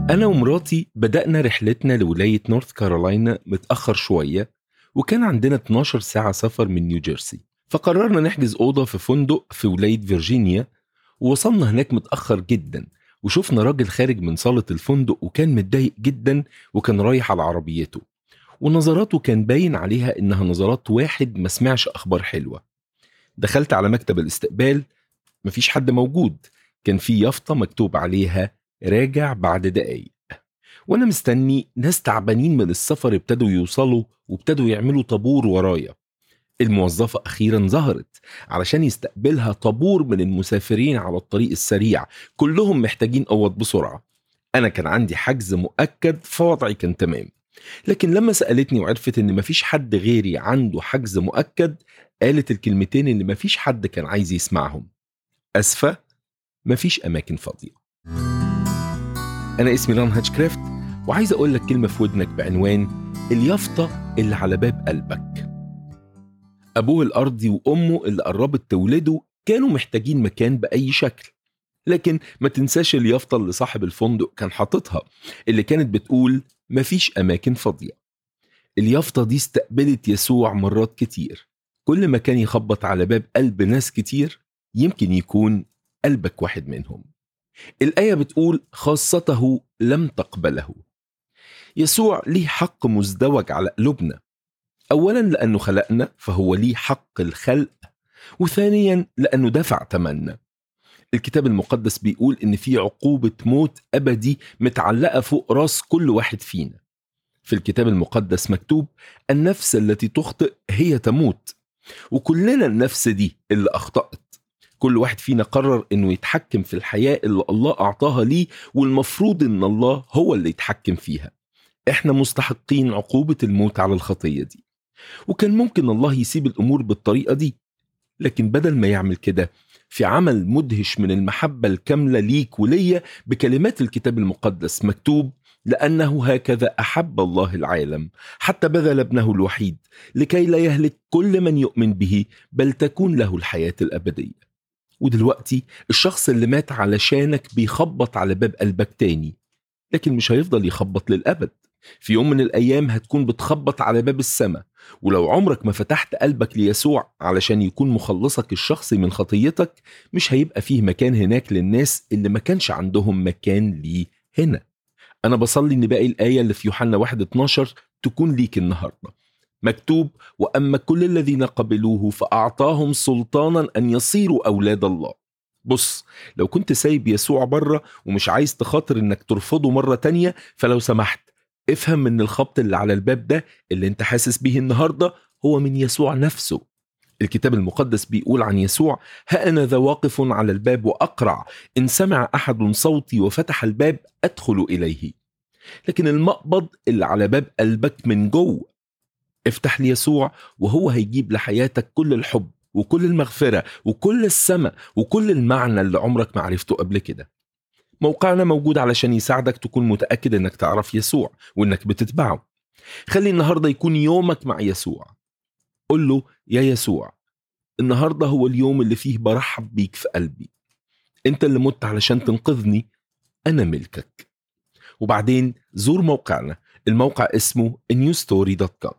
أنا ومراتي بدأنا رحلتنا لولاية نورث كارولاينا متأخر شوية وكان عندنا 12 ساعة سفر من نيوجيرسي فقررنا نحجز أوضة في فندق في ولاية فيرجينيا ووصلنا هناك متأخر جدا وشفنا راجل خارج من صالة الفندق وكان متضايق جدا وكان رايح على عربيته ونظراته كان باين عليها إنها نظرات واحد ما سمعش أخبار حلوة دخلت على مكتب الاستقبال مفيش حد موجود كان في يافطة مكتوب عليها راجع بعد دقايق وانا مستني ناس تعبانين من السفر ابتدوا يوصلوا وابتدوا يعملوا طابور ورايا الموظفة أخيرا ظهرت علشان يستقبلها طابور من المسافرين على الطريق السريع كلهم محتاجين أوض بسرعة أنا كان عندي حجز مؤكد فوضعي كان تمام لكن لما سألتني وعرفت إن مفيش حد غيري عنده حجز مؤكد قالت الكلمتين اللي مفيش حد كان عايز يسمعهم أسفة مفيش أماكن فاضية أنا اسمي ران هاتشكرافت وعايز أقول لك كلمة في ودنك بعنوان اليافطة اللي على باب قلبك أبوه الأرضي وأمه اللي قربت تولده كانوا محتاجين مكان بأي شكل لكن ما تنساش اليافطة اللي صاحب الفندق كان حاططها اللي كانت بتقول مفيش أماكن فاضية اليافطة دي استقبلت يسوع مرات كتير كل ما كان يخبط على باب قلب ناس كتير يمكن يكون قلبك واحد منهم الآية بتقول خاصته لم تقبله يسوع ليه حق مزدوج على قلوبنا أولا لأنه خلقنا فهو ليه حق الخلق وثانيا لأنه دفع تمنا الكتاب المقدس بيقول إن في عقوبة موت أبدي متعلقة فوق راس كل واحد فينا في الكتاب المقدس مكتوب النفس التي تخطئ هي تموت وكلنا النفس دي اللي أخطأت كل واحد فينا قرر انه يتحكم في الحياة اللي الله اعطاها ليه والمفروض ان الله هو اللي يتحكم فيها احنا مستحقين عقوبة الموت على الخطية دي وكان ممكن الله يسيب الامور بالطريقة دي لكن بدل ما يعمل كده في عمل مدهش من المحبة الكاملة ليك وليا بكلمات الكتاب المقدس مكتوب لأنه هكذا أحب الله العالم حتى بذل ابنه الوحيد لكي لا يهلك كل من يؤمن به بل تكون له الحياة الأبدية ودلوقتي الشخص اللي مات علشانك بيخبط على باب قلبك تاني لكن مش هيفضل يخبط للأبد في يوم من الأيام هتكون بتخبط على باب السماء ولو عمرك ما فتحت قلبك ليسوع علشان يكون مخلصك الشخصي من خطيتك مش هيبقى فيه مكان هناك للناس اللي ما كانش عندهم مكان ليه هنا أنا بصلي إن باقي الآية اللي في يوحنا 1 12 تكون ليك النهارده مكتوب واما كل الذين قبلوه فاعطاهم سلطانا ان يصيروا اولاد الله بص لو كنت سايب يسوع بره ومش عايز تخاطر انك ترفضه مره تانية فلو سمحت افهم ان الخبط اللي على الباب ده اللي انت حاسس بيه النهارده هو من يسوع نفسه الكتاب المقدس بيقول عن يسوع ها انا ذا واقف على الباب واقرع ان سمع احد صوتي وفتح الباب ادخل اليه لكن المقبض اللي على باب قلبك من جوه افتح ليسوع وهو هيجيب لحياتك كل الحب وكل المغفرة وكل السماء وكل المعنى اللي عمرك ما عرفته قبل كده موقعنا موجود علشان يساعدك تكون متأكد انك تعرف يسوع وانك بتتبعه خلي النهاردة يكون يومك مع يسوع قل له يا يسوع النهاردة هو اليوم اللي فيه برحب بيك في قلبي انت اللي مت علشان تنقذني انا ملكك وبعدين زور موقعنا الموقع اسمه newstory.com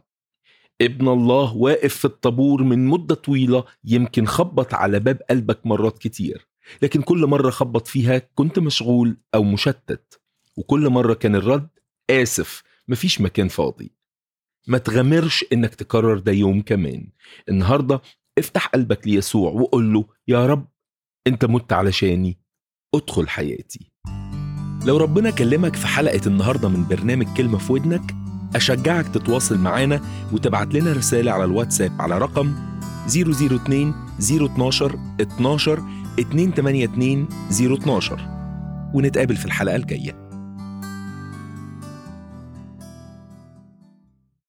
ابن الله واقف في الطابور من مدة طويلة يمكن خبط على باب قلبك مرات كتير لكن كل مرة خبط فيها كنت مشغول أو مشتت وكل مرة كان الرد آسف مفيش مكان فاضي ما تغامرش إنك تكرر ده يوم كمان النهاردة افتح قلبك ليسوع وقول له يا رب أنت مت علشاني ادخل حياتي لو ربنا كلمك في حلقة النهاردة من برنامج كلمة في ودنك أشجعك تتواصل معانا وتبعت لنا رسالة على الواتساب على رقم 002 012 12 282 012 ونتقابل في الحلقة الجاية